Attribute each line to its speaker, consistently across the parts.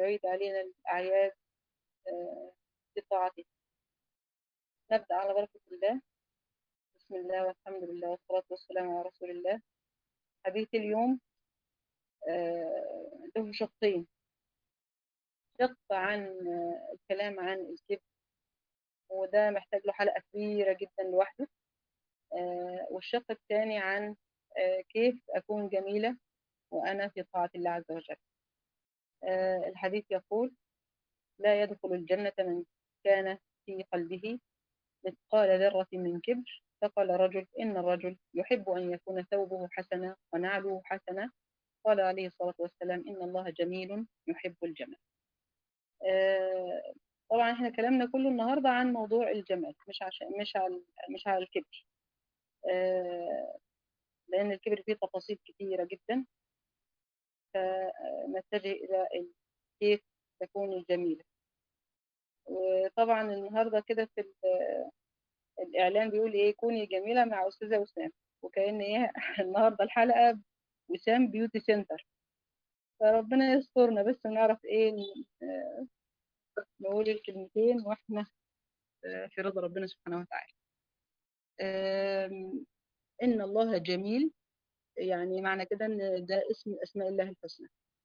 Speaker 1: يعيد علينا الأعياد آه، بطاعته نبدأ على بركة الله بسم الله والحمد لله والصلاة والسلام على رسول الله حديث اليوم آه، له شقين شق عن آه، الكلام عن الكبر وده محتاج له حلقة كبيرة جدا لوحده آه، والشق الثاني عن آه، كيف أكون جميلة وأنا في طاعة الله عز وجل آه، الحديث يقول لا يدخل الجنة من كان في قلبه مثقال ذرة من كبر فقال رجل إن الرجل يحب أن يكون ثوبه حسنا ونعله حسنا قال عليه الصلاة والسلام إن الله جميل يحب الجمال آه، طبعا احنا كلامنا كله النهارده عن موضوع الجمال مش عشان مش على مش على الكبر آه، لأن الكبر فيه تفاصيل كثيرة جدا فنتجه إلى ال- كيف تكون الجميلة وطبعا النهارده كده في ال- الإعلان بيقول إيه كوني جميلة مع أستاذة وسام وكأن إيه النهارده الحلقة وسام بيوتي سنتر فربنا يسترنا بس نعرف إيه ن- آه، نقول الكلمتين وإحنا آه، في رضا ربنا سبحانه وتعالى آم، إن الله جميل يعني معنى كده إن ده اسم من أسماء الله الحسنى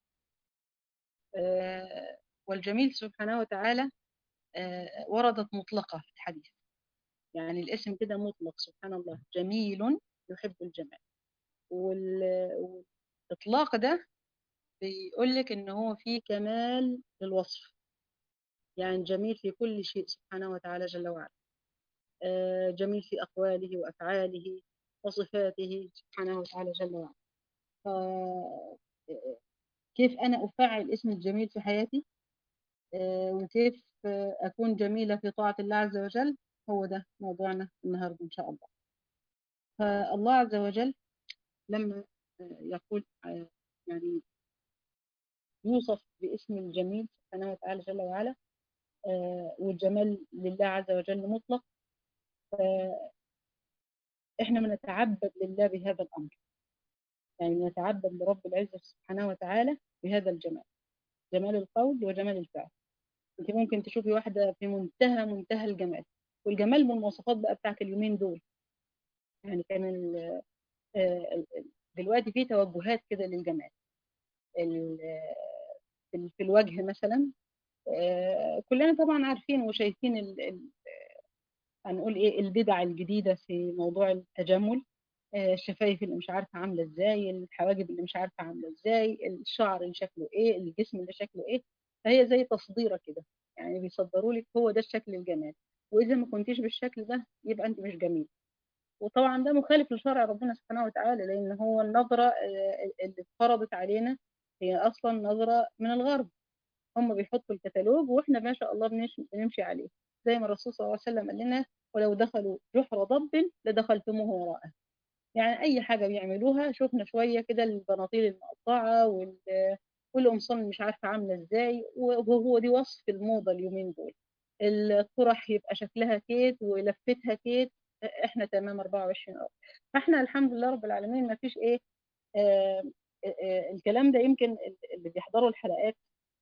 Speaker 1: آه، والجميل سبحانه وتعالى آه، وردت مطلقة في الحديث يعني الاسم كده مطلق سبحان الله جميل يحب الجمال وال- والإطلاق ده بيقول لك إن هو فيه كمال للوصف يعني جميل في كل شيء سبحانه وتعالى جل وعلا آه، جميل في أقواله وأفعاله وصفاته سبحانه وتعالى جل وعلا ف- كيف أنا أفعل اسم الجميل في حياتي آه، وكيف آه، أكون جميلة في طاعة الله عز وجل هو ده موضوعنا النهاردة إن شاء الله فالله عز وجل لما آه، يقول آه، يعني يوصف باسم الجميل سبحانه وتعالى جل وعلا آه، والجمال لله عز وجل مطلق فإحنا بنتعبد لله بهذا الأمر يعني نتعبد لرب العزة سبحانه وتعالى بهذا الجمال جمال القول وجمال الفعل انت ممكن تشوفي واحدة في منتهى منتهى الجمال والجمال من المواصفات بقى بتاعت اليومين دول يعني كان ال- آه، ال- ال- دلوقتي في توجهات كده للجمال ال- آه، في ال- في الوجه مثلا آه، كلنا طبعا عارفين وشايفين ال- ال- هنقول ايه البدع الجديدة في موضوع التجمل آه، الشفايف اللي مش عارفة عاملة ازاي الحواجب اللي مش عارفة عاملة ازاي الشعر اللي شكله ايه الجسم اللي شكله ايه فهي زي تصديرة كده يعني بيصدروا لك هو ده الشكل الجمال واذا ما كنتيش بالشكل ده يبقى انت مش جميل وطبعا ده مخالف لشرع ربنا سبحانه وتعالى لان هو النظرة آه، اللي اتفرضت علينا هي اصلا نظرة من الغرب هم بيحطوا الكتالوج واحنا ما شاء الله بنش- بنمشي عليه زي ما الرسول صلى الله عليه وسلم قال لنا ولو دخلوا جحر ضب لدخلتموه وراءه يعني اي حاجه بيعملوها شفنا شويه كده البناطيل المقطعه وال والقمصان مش عارفه عامله ازاي وهو دي وصف الموضه اليومين دول الطرح يبقى شكلها كيت ولفتها كيت احنا تمام 24 اه فاحنا الحمد لله رب العالمين ما فيش ايه آه آه الكلام ده يمكن اللي بيحضروا الحلقات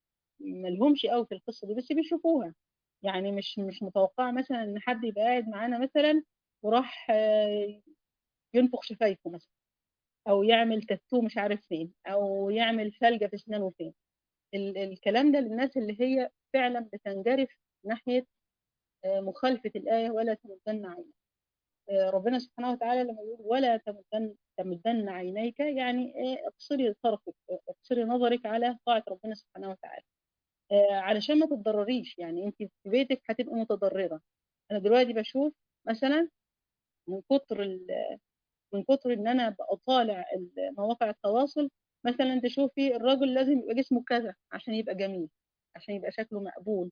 Speaker 1: ملهمش قوي في القصه دي بس بيشوفوها يعني مش مش متوقعه مثلا ان حد يبقى قاعد معانا مثلا وراح آه، ينفخ شفايفه مثلا او يعمل تاتو مش عارف فين او يعمل فلجة في اسنانه فين ال الكلام ده للناس اللي هي فعلا بتنجرف ناحية آه، مخالفة الآية ولا تمدن عينيك آه، ربنا سبحانه وتعالى لما يقول ولا تمدن تمدن عينيك يعني آه، اقصري طرفك آه، اقصري نظرك على طاعة ربنا سبحانه وتعالى آه، علشان ما تتضرريش يعني انت في بيتك هتبقي متضررة انا دلوقتي بشوف مثلا من كتر ال- من كتر ان انا بقى طالع مواقع التواصل مثلا تشوفي الراجل لازم يبقى جسمه كذا عشان يبقى جميل عشان يبقى شكله مقبول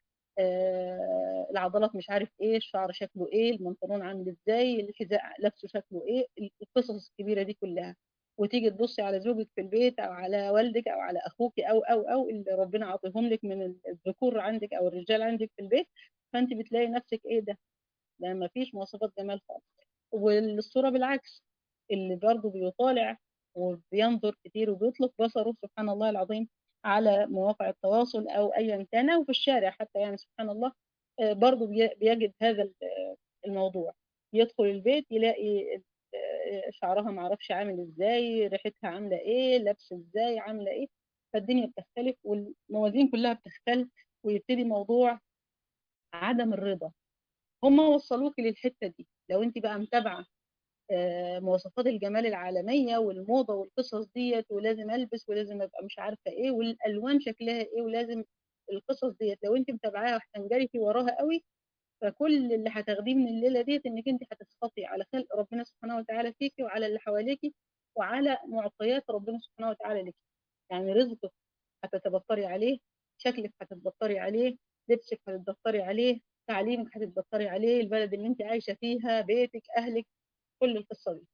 Speaker 1: آه العضلات مش عارف ايه الشعر شكله ايه البنطلون عامل ازاي الحذاء لابسه شكله ايه القصص الكبيره دي كلها وتيجي تبصي على زوجك في البيت او على والدك او على اخوك او او او اللي ربنا عاطيهم لك من الذكور عندك او الرجال عندك في البيت فانت بتلاقي نفسك ايه ده ده ما فيش مواصفات جمال خالص والصوره بالعكس اللي برضه بيطالع وبينظر كتير وبيطلق بصره سبحان الله العظيم على مواقع التواصل او ايا كان او في الشارع حتى يعني سبحان الله آه، برضه بي- بيجد هذا ال- آه، الموضوع يدخل البيت يلاقي آه، شعرها معرفش عامل ازاي ريحتها عامله ايه لابسه ازاي عامله ايه فالدنيا بتختلف والموازين كلها بتختلف ويبتدي موضوع عدم الرضا هم وصلوك للحته دي لو انت بقى متابعه آه، مواصفات الجمال العالميه والموضه والقصص ديت ولازم البس ولازم ابقى مش عارفه ايه والالوان شكلها ايه ولازم القصص ديت لو انت متابعاها وهتنجرفي وراها قوي فكل اللي هتاخديه من الليله ديت انك انت هتسخطي على خلق ربنا سبحانه وتعالى فيكي وعلى اللي حواليكي وعلى معطيات ربنا سبحانه وتعالى لك يعني رزقك هتتبطري عليه شكلك هتتبطري عليه لبسك هتتبطري عليه تعليمك هتتبطري عليه البلد اللي انت عايشه فيها بيتك اهلك كل القصه دي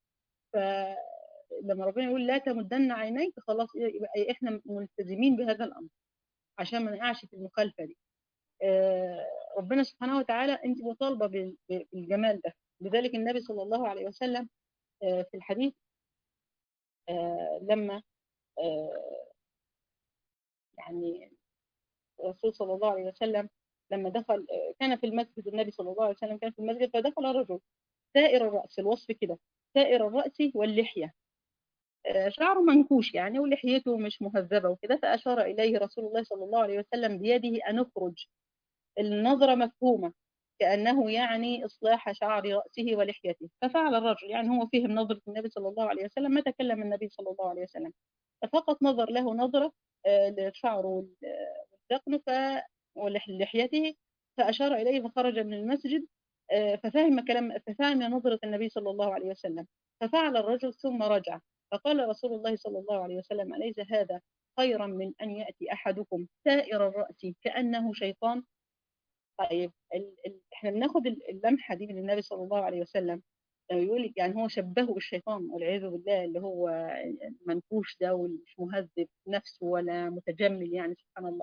Speaker 1: فلما ربنا يقول لا تمدن عينيك خلاص يبقى احنا ملتزمين بهذا الامر عشان ما نقعش في المخالفه دي آه، ربنا سبحانه وتعالى انت مطالبه بال- بالجمال ده لذلك النبي صلى الله عليه وسلم آه، في الحديث آه، لما آه، يعني الرسول صلى الله عليه وسلم لما دخل آه، كان في المسجد النبي صلى الله عليه وسلم كان في المسجد فدخل رجل سائر الرأس الوصف كده سائر الرأس واللحية آه، شعره منكوش يعني ولحيته مش مهذبة وكده فأشار إليه رسول الله صلى الله عليه وسلم بيده أن اخرج النظرة مفهومة كأنه يعني إصلاح شعر رأسه ولحيته ففعل الرجل يعني هو فهم نظرة النبي صلى الله عليه وسلم ما تكلم النبي صلى الله عليه وسلم ففقط نظر له نظرة آه، لشعره وال- والذقن ف- ولحيته فأشار إليه فخرج من المسجد آه، ففهم كلام ففهم نظرة النبي صلى الله عليه وسلم ففعل الرجل ثم رجع فقال رسول الله صلى الله عليه وسلم أليس هذا خيرا من أن يأتي أحدكم سائر الرأس كأنه شيطان طيب ال... ال... احنا بناخد ال- اللمحة دي من النبي صلى الله عليه وسلم لما يقول لك يعني هو شبهه بالشيطان والعياذ بالله اللي هو منكوش ده والمش مهذب نفسه ولا متجمل يعني سبحان الله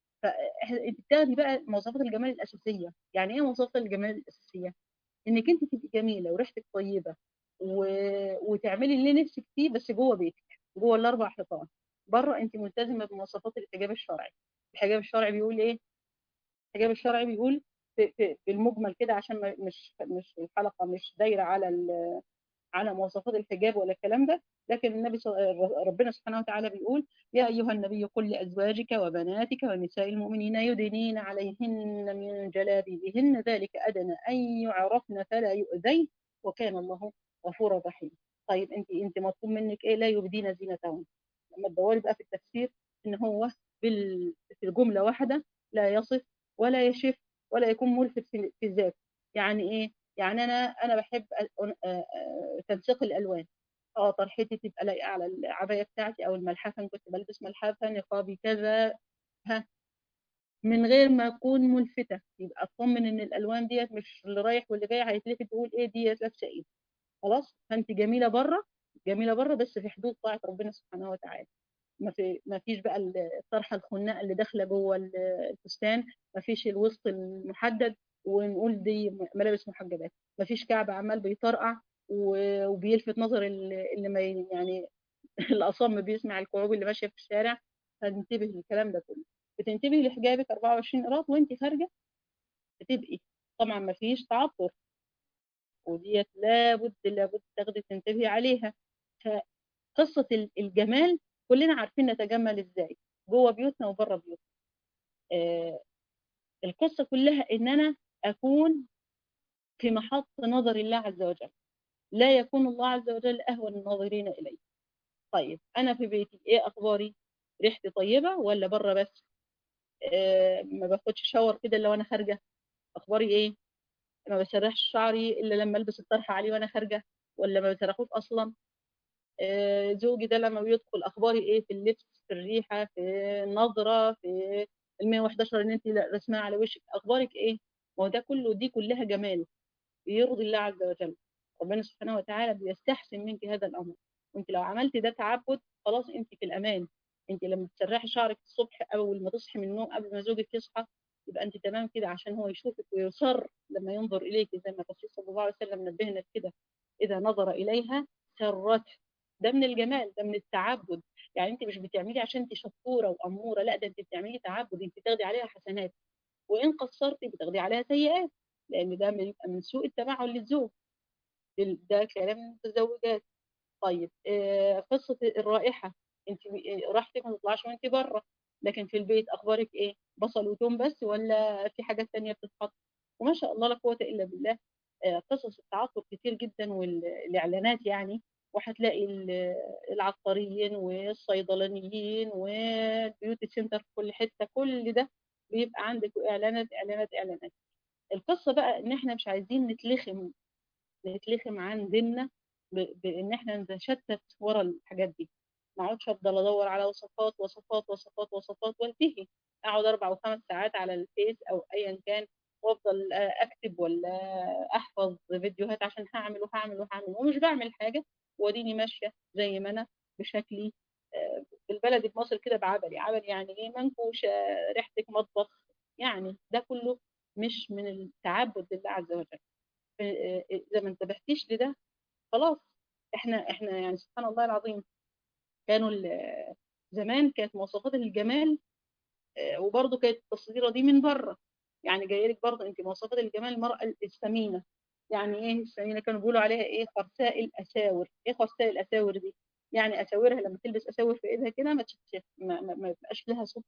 Speaker 1: فانت بتاخدي بقى مواصفات الجمال الاساسيه يعني ايه مواصفات الجمال الاساسيه انك انت تبقي جميله وريحتك طيبه و... وتعملي اللي نفسك فيه بس جوه بيتك جوه الاربع حيطان بره انت ملتزمه بمواصفات الحجاب الشرعي الحجاب الشرعي بيقول ايه الحجاب الشرعي بيقول في, في, في المجمل كده عشان ما- مش مش الحلقه مش دايره على ال- على مواصفات الحجاب ولا الكلام ده لكن النبي صلى ربنا سبحانه وتعالى بيقول يا ايها النبي قل لازواجك وبناتك ونساء المؤمنين يدنين عليهن من جلابيبهن ذلك ادنى ان يعرفن فلا يؤذين وكان الله غفورا رحيما طيب انت انت مطلوب منك ايه لا يبدين زينتهن لما تدوري بقى في التفسير ان هو بال... في الجمله واحده لا يصف ولا يشف ولا يكون ملفت في في الذات يعني ايه يعني انا انا بحب أ- أ- أ- تنسيق الالوان اه طرحتي تبقى لايقه على العبايه بتاعتي او الملحفه إن كنت بلبس ملحفه نقابي كذا ها من غير ما اكون ملفته يبقى اطمن ان الالوان ديت مش اللي رايح واللي جاي هيتلفت يقول ايه ديت لابسه ايه خلاص فانت جميله بره جميله بره بس في حدود طاعه ربنا سبحانه وتعالى ما في ما فيش بقى الطرحه الخناقه اللي داخله جوه ال- الفستان ما فيش الوسط المحدد ونقول دي ملابس محجبات ما فيش كعب عمال بيطرقع و- وبيلفت نظر ال- اللي ما ي- يعني الاصم بيسمع الكعوب اللي ماشيه في الشارع فانتبه للكلام ده كله بتنتبهي لحجابك 24 قراط وانت خارجه بتبقي طبعا ما فيش تعطر وديت لابد لابد تاخدي تنتبهي عليها فقصه ال- الجمال كلنا عارفين نتجمل ازاي جوه بيوتنا وبره بيوتنا آه القصه كلها ان انا اكون في محط نظر الله عز وجل لا يكون الله عز وجل اهون الناظرين الي طيب انا في بيتي ايه اخباري ريحتي طيبه ولا بره بس آه ما باخدش شاور كده الا وانا خارجه اخباري ايه ما بسرحش شعري الا لما البس الطرحه عليه وانا خارجه ولا ما بسرحوش اصلا آه، زوجي ده لما بيدخل اخباري ايه في اللبس في الريحه في النظره في ال 111 اللي انت رسمها على وشك اخبارك ايه ما هو ده كله دي كلها جمال يرضي الله عز وجل ربنا سبحانه وتعالى بيستحسن منك هذا الامر وانت لو عملتي ده تعبد خلاص انت في الامان انت لما تسرحي شعرك الصبح اول ما تصحي من النوم قبل ما زوجك يصحى يبقى انت تمام كده عشان هو يشوفك ويصر لما ينظر اليك زي ما الرسول صلى الله عليه وسلم نبهنا كده اذا نظر اليها سرته ده من الجمال ده من التعبد يعني انت مش بتعملي عشان انت شطوره واموره لا ده انت بتعملي تعبد انت تاخدي عليها حسنات وان قصرتي بتاخدي عليها سيئات لان ده من من سوء التبعل للزوج ده كلام المتزوجات طيب آه قصه الرائحه انت راحتك ما تطلعش وانت بره لكن في البيت اخبارك ايه بصل وتوم بس ولا في حاجات تانية بتتحط وما شاء الله لا قوه الا بالله آه قصص التعاطف كتير جدا والاعلانات يعني وهتلاقي العطارين والصيدلانيين والبيوتي سنتر في كل حته كل ده بيبقى عندك اعلانات اعلانات اعلانات القصه بقى ان احنا مش عايزين نتلخم نتلخم عن ديننا بان احنا نتشتت ورا الحاجات دي ما اقعدش افضل ادور على وصفات وصفات وصفات وصفات وانتهي اقعد اربع وخمس ساعات على الفيس او ايا كان وافضل اكتب ولا احفظ فيديوهات عشان هعمل وهعمل وهعمل ومش بعمل حاجه واديني ماشيه زي ما انا بشكلي بالبلدي في مصر كده بعبلي عبلي يعني ايه منكوشه ريحتك مطبخ يعني ده كله مش من التعبد لله عز وجل اذا ما انتبهتيش لده خلاص احنا احنا يعني سبحان الله العظيم كانوا زمان كانت مواصفات الجمال وبرضه كانت التصويره دي من بره يعني جايه لك برضه انت مواصفات الجمال المراه السمينه يعني ايه السمينه كانوا بيقولوا عليها ايه خرساء الاساور ايه خرساء الاساور دي يعني اساورها لما تلبس اساور في ايدها كده ما تشتش ما, ما, ما يبقاش لها صوت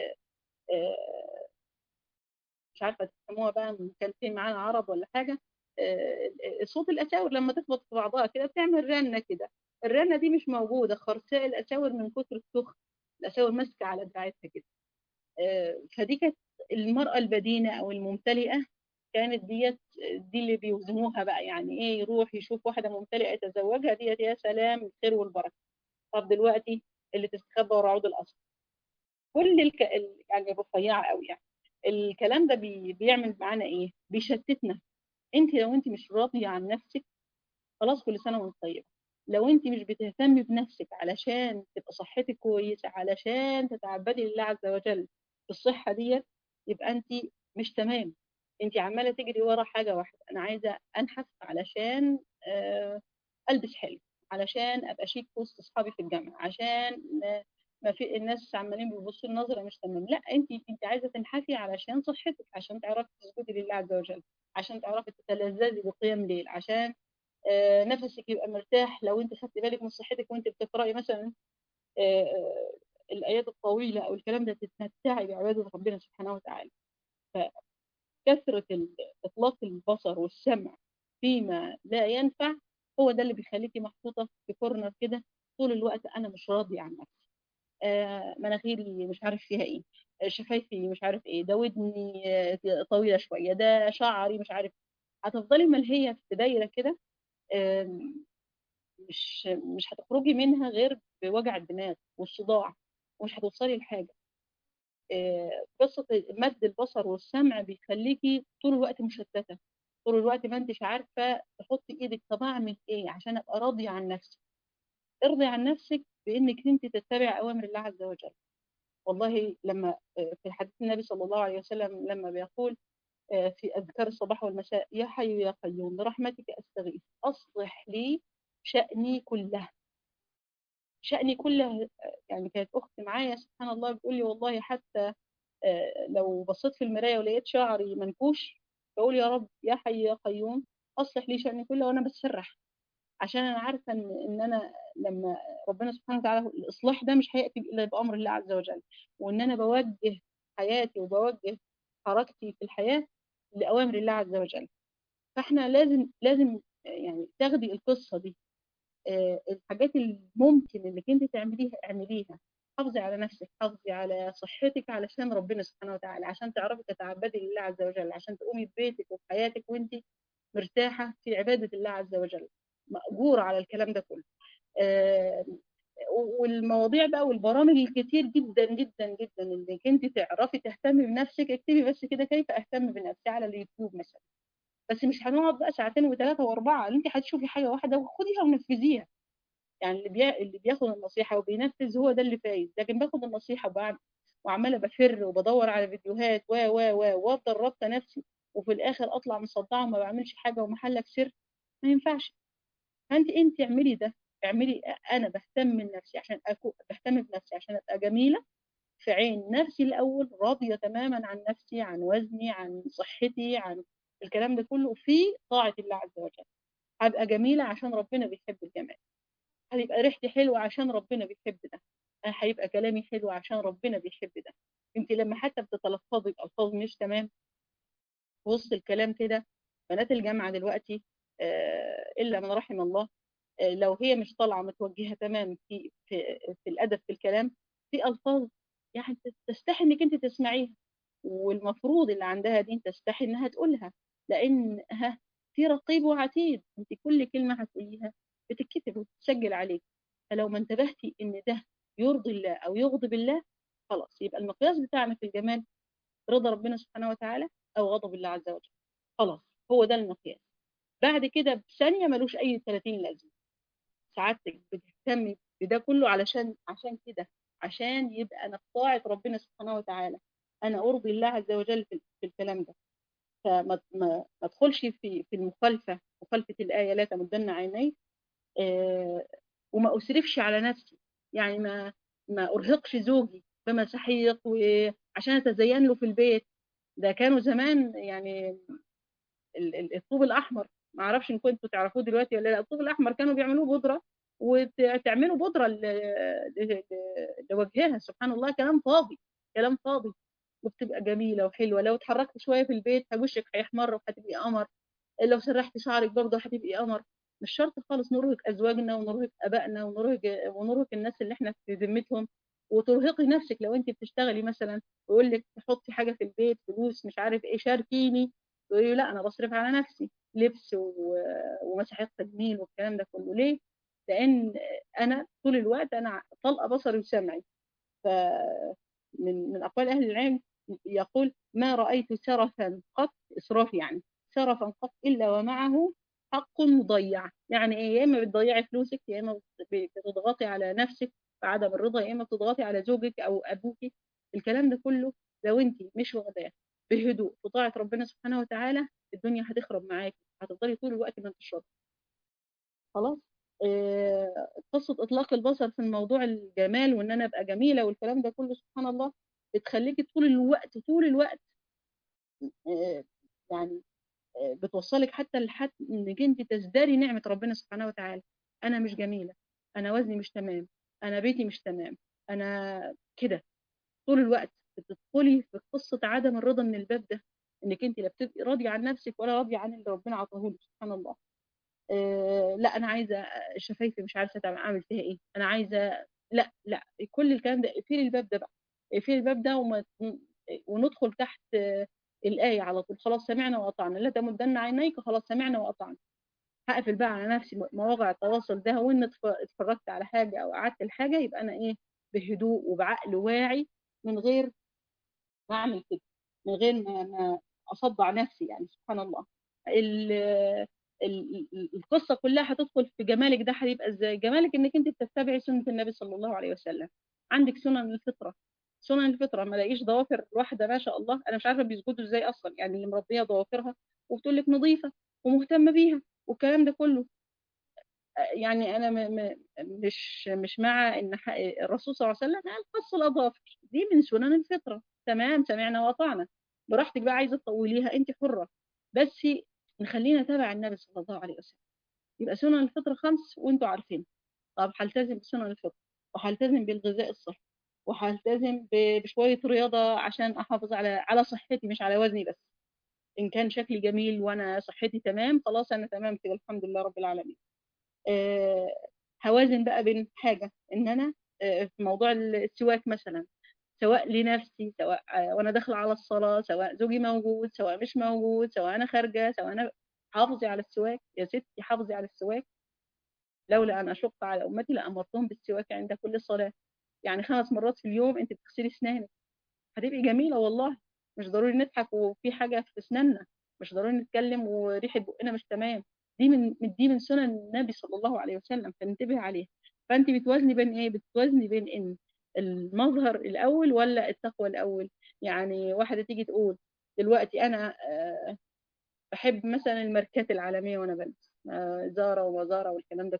Speaker 1: مش عارفه تسموها بقى كان في معانا عرب ولا حاجه صوت الاساور لما تخبط في بعضها كده بتعمل رنه كده الرنه دي مش موجوده خرساء الاساور من كتر السخن الاساور ماسكه على دراعتها كده فدي كانت المراه البدينه او الممتلئه كانت ديت دي اللي بيوزنوها بقى يعني ايه يروح يشوف واحده ممتلئه يتزوجها ديت يا سلام الخير والبركه طب دلوقتي اللي تستخبى ورا عود القصر كل الك... يعني رفيعه قوي يعني الكلام ده بي... بيعمل معانا ايه بيشتتنا انت لو انت مش راضيه عن نفسك خلاص كل سنه وانت طيبه لو انت مش بتهتمي بنفسك علشان تبقى صحتك كويسه علشان تتعبدي لله عز وجل بالصحه ديت يبقى انت مش تمام انت عماله تجري ورا حاجه واحده انا عايزه انحف علشان البس حلو علشان ابقى شيك في وسط اصحابي في الجامعه عشان ما في الناس عمالين بيبصوا النظره مش تمام لا انت انت عايزه تنحفي علشان صحتك عشان تعرفي تسجدي لله عز وجل عشان تعرفي تتلذذي بقيام ليل عشان نفسك يبقى مرتاح لو انت خدتي بالك من صحتك وانت بتقراي مثلا الايات الطويله او الكلام ده تتمتعي بعباده ربنا سبحانه وتعالى كثرة إطلاق البصر والسمع فيما لا ينفع هو ده اللي بيخليكي محطوطة في كورنر كده طول الوقت أنا مش راضي عن نفسي آه مناخيري مش عارف فيها إيه شفايفي مش عارف إيه ده ودني آه طويلة شوية ده شعري مش عارف هتفضلي ملهية في دايرة كده آه مش مش هتخرجي منها غير بوجع الدماغ والصداع ومش هتوصلي لحاجة قصة مد البصر والسمع بيخليكي طول الوقت مشتتة طول الوقت ما انتش عارفة تحطي ايدك طب اعمل ايه عشان ابقى راضية عن نفسي ارضي عن نفسك بانك انت تتبع اوامر الله عز وجل والله لما في حديث النبي صلى الله عليه وسلم لما بيقول في اذكار الصباح والمساء يا حي يا قيوم برحمتك استغيث اصلح لي شأني كله شأني كله يعني كانت أختي معايا سبحان الله بتقول لي والله حتى لو بصيت في المراية ولقيت شعري منكوش بقول يا رب يا حي يا قيوم أصلح لي شأني كله وأنا بسرح عشان أنا عارفة إن, إن أنا لما ربنا سبحانه وتعالى الإصلاح ده مش هيأتي إلا بأمر الله عز وجل وإن أنا بوجه حياتي وبوجه حركتي في الحياة لأوامر الله عز وجل فإحنا لازم لازم يعني تاخدي القصة دي الحاجات الممكن انك انت تعمليها اعمليها حافظي على نفسك حافظي على صحتك علشان ربنا سبحانه وتعالى عشان تعرفي تتعبدي لله عز وجل عشان تقومي ببيتك وفي حياتك وانت مرتاحة في عبادة الله عز وجل مأجورة على الكلام ده كله والمواضيع بقى والبرامج الكتير جدا جدا جدا انك انت تعرفي تهتمي بنفسك اكتبي بس كده كيف اهتم بنفسي على اليوتيوب مثلا بس مش هنقعد بقى ساعتين وثلاثه واربعه انت هتشوفي حاجه واحده وخديها ونفذيها يعني اللي بي... اللي بياخد النصيحه وبينفذ هو ده اللي فايز لكن باخد النصيحه وبعمل وعماله بفر وبدور على فيديوهات و و و وافضل رابطه نفسي وفي الاخر اطلع مصدعه وما بعملش حاجه ومحلك سر ما ينفعش فانت انت اعملي ده اعملي انا بهتم من نفسي عشان اكون بهتم بنفسي عشان ابقى جميله في عين نفسي الاول راضيه تماما عن نفسي عن وزني عن صحتي عن الكلام ده كله في طاعه الله عز وجل هبقى جميله عشان ربنا بيحب الجمال هيبقى ريحتي حلوه عشان ربنا بيحب ده هيبقى كلامي حلو عشان ربنا بيحب ده انت لما حتى بتتلفظي بألفاظ مش تمام وسط الكلام كده بنات الجامعه دلوقتي آه الا من رحم الله آه لو هي مش طالعه متوجهه تمام في في, في الادب في الكلام في الفاظ يعني تستحي انك انت تسمعيها والمفروض اللي عندها دين تستحي انها تقولها لانها في رقيب وعتيد انت كل كلمه هتقوليها بتتكتب وتتسجل عليك فلو ما انتبهتي ان ده يرضي الله او يغضب الله خلاص يبقى المقياس بتاعنا في الجمال رضا ربنا سبحانه وتعالى او غضب الله عز وجل خلاص هو ده المقياس بعد كده بثانيه ملوش اي 30 لازمه سعادتك بتهتمي بده كله علشان عشان كده عشان يبقى انا في طاعه ربنا سبحانه وتعالى انا ارضي الله عز وجل في, في الكلام ده فما ما ادخلش في في المخالفه مخالفه الايه لا تمدن عيني آه وما اسرفش على نفسي يعني ما ما ارهقش زوجي بمساحيق وعشان اتزين له في البيت ده كانوا زمان يعني الطوب الاحمر ما اعرفش ان كنتوا تعرفوه دلوقتي ولا لا الطوب الاحمر كانوا بيعملوه بودره وتعملوا بودره لوجهها سبحان الله كلام فاضي كلام فاضي وبتبقى جميله وحلوه لو اتحركت شويه في البيت وشك هيحمر وهتبقي قمر لو سرحتي شعرك برضه هتبقي قمر مش شرط خالص نرهق ازواجنا ونرهق ابائنا ونرهق ونرهق الناس اللي احنا في ذمتهم وترهقي نفسك لو انت بتشتغلي مثلا ويقول لك تحطي حاجه في البيت فلوس مش عارف ايه شاركيني تقولي لا انا بصرف على نفسي لبس و... ومساحيق تجميل والكلام ده كله ليه؟ لان انا طول الوقت انا طلقه بصري وسمعي ف من من اقوال اهل العلم يقول ما رايت سرفا قط اسراف يعني سرفا قط الا ومعه حق مضيع يعني ايه يا اما بتضيعي فلوسك يا اما بتضغطي على نفسك بعدم الرضا يا اما بتضغطي على زوجك او ابوك الكلام ده كله لو انت مش واخداه بهدوء في طاعه ربنا سبحانه وتعالى الدنيا هتخرب معاكي هتفضلي طول الوقت ما انتش خلاص آه قصه اطلاق البصر في الموضوع الجمال وان انا ابقى جميله والكلام ده كله سبحان الله بتخليكي طول الوقت طول الوقت آه يعني آه بتوصلك حتى لحد انك انت تزدري نعمه ربنا سبحانه وتعالى انا مش جميله انا وزني مش تمام انا بيتي مش تمام انا كده طول الوقت بتدخلي في قصه عدم الرضا من الباب ده انك انت لا بتبقي راضيه عن نفسك ولا راضيه عن اللي ربنا عطاه لك سبحان الله آه لا انا عايزه شفايفي مش عارفه اعمل فيها ايه انا عايزه لا لا كل الكلام ده اقفلي الباب ده بقى اقفلي الباب ده وما وندخل تحت الايه على طول خلاص سمعنا وقطعنا لا تمدن عينيك خلاص سمعنا وقطعنا هقفل بقى على نفسي مواقع التواصل ده وان اتفرجت على حاجه او قعدت الحاجه يبقى انا ايه بهدوء وبعقل واعي من غير ما اعمل كده من غير ما, ما اصدع نفسي يعني سبحان الله ال ال القصه كلها هتدخل في جمالك ده هيبقى ازاي جمالك انك انت بتتبعي سنه النبي صلى الله عليه وسلم عندك سنن الفطره سنن الفطره ما لاقيش ضوافر واحده ما شاء الله انا مش عارفه بيسجدوا ازاي اصلا يعني اللي مربيه ضوافرها وبتقول لك نظيفه ومهتمه بيها والكلام ده كله يعني انا م م مش مش مع ان الرسول صلى الله عليه وسلم قال قص الاظافر دي من سنن الفطره تمام سمعنا وأطعنا براحتك بقى عايزه تطوليها انت حره بس نخلينا تبع النبي صلى الله عليه وسلم يبقى سنن الفطره خمس وانتوا عارفين طب هلتزم بسنن الفطره وهلتزم بالغذاء الصحي وهلتزم بشويه رياضه عشان احافظ على على صحتي مش على وزني بس ان كان شكلي جميل وانا صحتي تمام خلاص انا تمام كده الحمد لله رب العالمين أه هوازن بقى بين حاجه ان انا أه في موضوع السواك مثلا سواء لنفسي سواء أه وانا داخله على الصلاه سواء زوجي موجود سواء مش موجود سواء انا خارجه سواء انا حافظي على السواك يا ستي حافظي على السواك لولا ان اشق على امتي لامرتهم بالسواك عند كل صلاه يعني خمس مرات في اليوم انت بتغسلي اسنانك هتبقي جميله والله مش ضروري نضحك وفي حاجه في اسناننا مش ضروري نتكلم وريحه بقنا مش تمام دي من دي من سنن النبي صلى الله عليه وسلم فانتبه عليها فانت بتوازني بين ايه بتوازني بين ان المظهر الاول ولا التقوى الاول يعني واحده تيجي تقول دلوقتي انا أه بحب مثلا الماركات العالميه وانا بلبس أه زارا ومزارا والكلام ده كله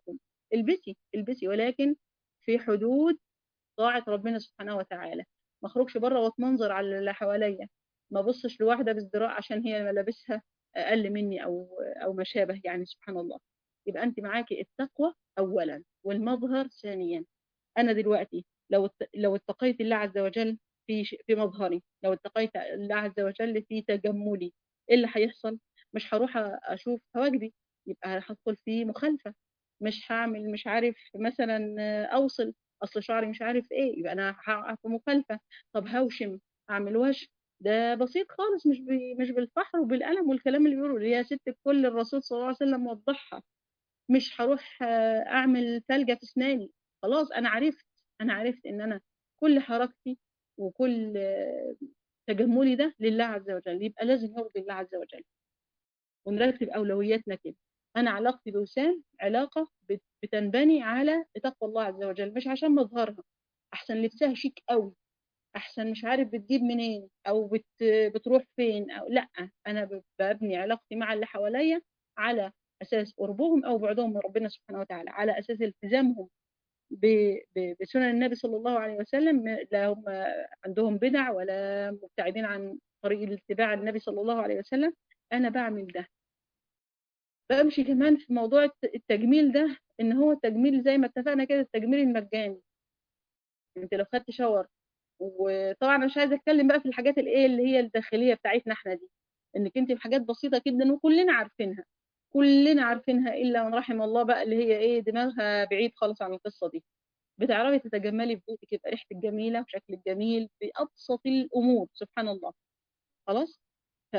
Speaker 1: البسي البسي ولكن في حدود طاعة ربنا سبحانه وتعالى ما اخرجش بره واتمنظر على اللي حواليا ما بصش لواحدة بالذراع عشان هي ملابسها اقل مني او او ما شابه يعني سبحان الله يبقى انت معاكي التقوى اولا والمظهر ثانيا انا دلوقتي لو لو اتقيت الله عز وجل في في مظهري لو اتقيت الله عز وجل في تجملي ايه اللي هيحصل مش هروح اشوف حواجبي يبقى هدخل في مخالفه مش هعمل مش عارف مثلا اوصل اصل شعري مش عارف ايه يبقى انا هقع في مخالفه طب هوشم اعمل وش ده بسيط خالص مش بي مش بالفحر وبالقلم والكلام اللي بيقولوا يا ست الكل الرسول صلى الله عليه وسلم وضحها مش هروح اعمل ثلجه في اسناني خلاص انا عرفت انا عرفت ان انا كل حركتي وكل تجملي ده لله عز وجل يبقى لازم يرضي الله عز وجل ونرتب اولوياتنا كده انا علاقتي بوسام علاقه بتنبني على تقوى الله عز وجل مش عشان مظهرها احسن لبسها شيك قوي احسن مش عارف بتجيب منين او بت بتروح فين او لا انا ببني علاقتي مع اللي حواليا على اساس قربهم او بعدهم من ربنا سبحانه وتعالى على اساس التزامهم بسنن النبي صلى الله عليه وسلم لا هم عندهم بدع ولا مبتعدين عن طريق الاتباع النبي صلى الله عليه وسلم انا بعمل ده بمشي كمان في موضوع التجميل ده ان هو التجميل زي ما اتفقنا كده التجميل المجاني انت لو خدت شاور وطبعا مش عايزه اتكلم بقى في الحاجات الايه اللي هي الداخليه بتاعتنا احنا دي انك انت في حاجات بسيطه جدا وكلنا عارفينها كلنا عارفينها الا من رحم الله بقى اللي هي ايه دماغها بعيد خالص عن القصه دي بتعرفي تتجملي في بيتك يبقى ريحتك جميله وشكلك جميل بابسط الامور سبحان الله خلاص ف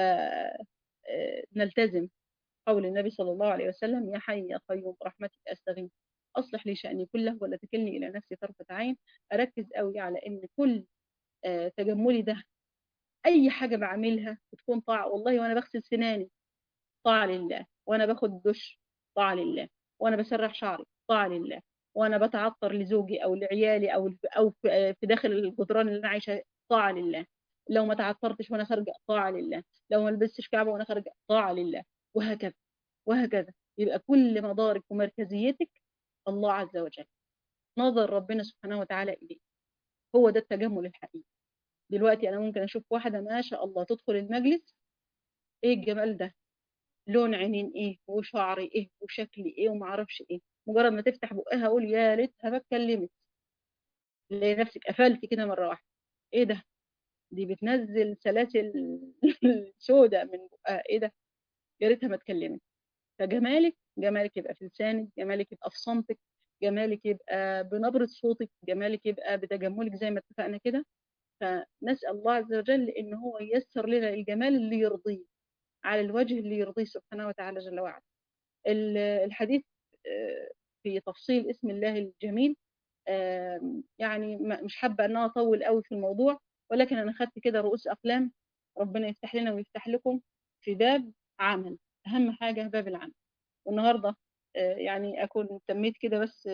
Speaker 1: نلتزم قول النبي صلى الله عليه وسلم يا حي يا قيوم برحمتك استغيث اصلح لي شاني كله ولا تكلني الى نفسي طرفه عين اركز قوي على ان كل تجملي ده اي حاجه بعملها بتكون طاعه والله وانا بغسل سناني طاعه لله وانا باخد دش طاعه لله وانا بسرح شعري طاعه لله وانا بتعطر لزوجي او لعيالي او او في داخل الجدران اللي انا عايشه طاعه لله لو ما تعطرتش وانا خارجه طاعه لله لو ما لبستش كعبه وانا خارجه طاعه لله وهكذا وهكذا يبقى كل مدارك ومركزيتك الله عز وجل نظر ربنا سبحانه وتعالى اليه هو ده التجمل الحقيقي دلوقتي انا ممكن اشوف واحده ما شاء الله تدخل المجلس ايه الجمال ده لون عينين ايه وشعري ايه وشكلي ايه وما اعرفش ايه مجرد ما تفتح بقها اقول يا ريتها ما اتكلمت تلاقي نفسك قفلتي كده مره واحده ايه ده دي بتنزل سلاسل سوداء من بقها ايه ده يا ريتها ما اتكلمت فجمالك جمالك يبقى في لسانك جمالك يبقى في صمتك جمالك يبقى بنبرة صوتك جمالك يبقى بتجملك زي ما اتفقنا كده فنسأل الله عز وجل إن هو ييسر لنا الجمال اللي يرضيه على الوجه اللي يرضيه سبحانه وتعالى جل وعلا الحديث في تفصيل اسم الله الجميل يعني مش حابة أن أنا أطول قوي في الموضوع ولكن أنا خدت كده رؤوس أقلام ربنا يفتح لنا ويفتح لكم في باب عمل أهم حاجة باب العمل والنهاردة يعني أكون تميت كده بس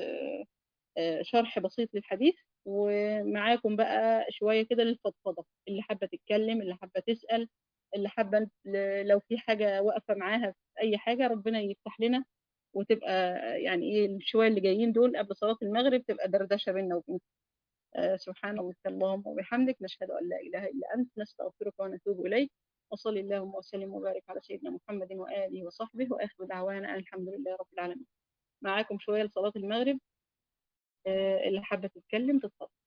Speaker 1: شرح بسيط للحديث ومعاكم بقى شوية كده للفضفضة اللي حابة تتكلم اللي حابة تسأل اللي حابة لو في حاجة واقفة معاها في أي حاجة ربنا يفتح لنا وتبقى يعني إيه الشوية اللي جايين دول قبل صلاة المغرب تبقى دردشة بيننا وبينكم آه سبحانك اللهم وبحمدك نشهد أن لا إله إلا أنت نستغفرك ونتوب إليك وصلي اللهم وسلم وبارك على سيدنا محمد وآله وصحبه وآخر دعوانا الحمد لله رب العالمين معاكم شوية لصلاة المغرب آه اللي حابة تتكلم تتفضل